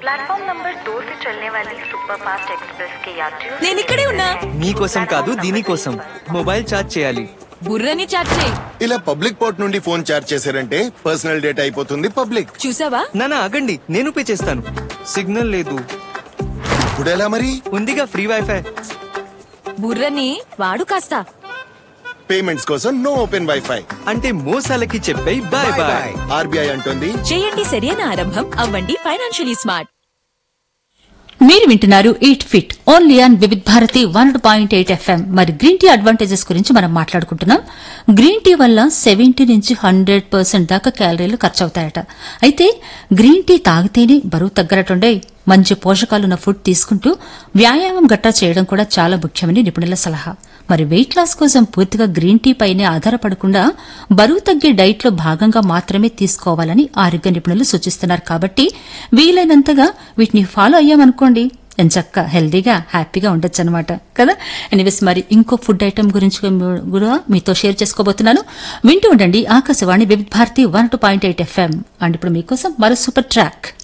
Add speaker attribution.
Speaker 1: platform number दो से चलने वाली सुपर फास्ट एक्सप्रेस के यात्रियों
Speaker 2: నేను ఇక్కడే ఉన్నా
Speaker 3: మీకోసం కాదు దీనికోసం మొబైల్ ఛార్జ్ చేయాలి
Speaker 2: బుర్రని చాట్ చేయి
Speaker 4: ఇలా పబ్లిక్ పోర్ట్ నుండి ఫోన్ చార్జ్ చేశారంటే పర్సనల్ డేటా అయిపోతుంది పబ్లిక్
Speaker 2: చూసావా
Speaker 3: నానా ఆగండి నేను పే చేస్తాను సిగ్నల్ లేదు
Speaker 4: ఇప్పుడు ఎలా మరి
Speaker 3: ఉందిగా ఫ్రీ వైఫై
Speaker 2: బుర్రని వాడు కాస్త
Speaker 4: పేమెంట్స్ కోసం నో ఓపెన్ వైఫై
Speaker 3: అంటే మోసాలకి చెప్పే బాయ్ బాయ్
Speaker 4: ఆర్బీఐ అంటోంది
Speaker 2: చేయండి సరైన ఆరంభం అవ్వండి ఫైనాన్షియలీ స్మార్ట్
Speaker 5: మీరు వింటున్నారు eat fit only on Vividh Bharati one point eight FM మరి గ్రీన్ టీ అడ్వాంటేజెస్ గురించి మనం మాట్లాడుకుంటున్నాం గ్రీన్ టీ వల్ల సెవెంటీ నుంచి హండ్రెడ్ పర్సెంట్ దాకా క్యాలరీలు ఖర్చు అవుతాయట అయితే గ్రీన్ టీ తాగితేనే బరువు తగ్గరటుండే మంచి పోషకాలున్న ఫుడ్ తీసుకుంటూ వ్యాయామం గట్టా చేయడం కూడా చాలా ముఖ్యమని నిపుణుల సలహా మరి వెయిట్ లాస్ కోసం పూర్తిగా గ్రీన్ టీ పైనే ఆధారపడకుండా బరువు తగ్గే డైట్ లో భాగంగా మాత్రమే తీసుకోవాలని ఆరోగ్య నిపుణులు సూచిస్తున్నారు కాబట్టి వీలైనంతగా వీటిని ఫాలో అయ్యామనుకోండి ఎంచక్క హెల్దీగా హ్యాపీగా ఉండొచ్చు అనమాట కదా ఎనీవేస్ మరి ఇంకో ఫుడ్ ఐటమ్ గురించి కూడా మీతో షేర్ చేసుకోబోతున్నాను వింటూ ఉండండి Akashvani Vividh Bharati one two point eight FM and ఇప్పుడు మీకోసం మరో సూపర్ ట్రాక్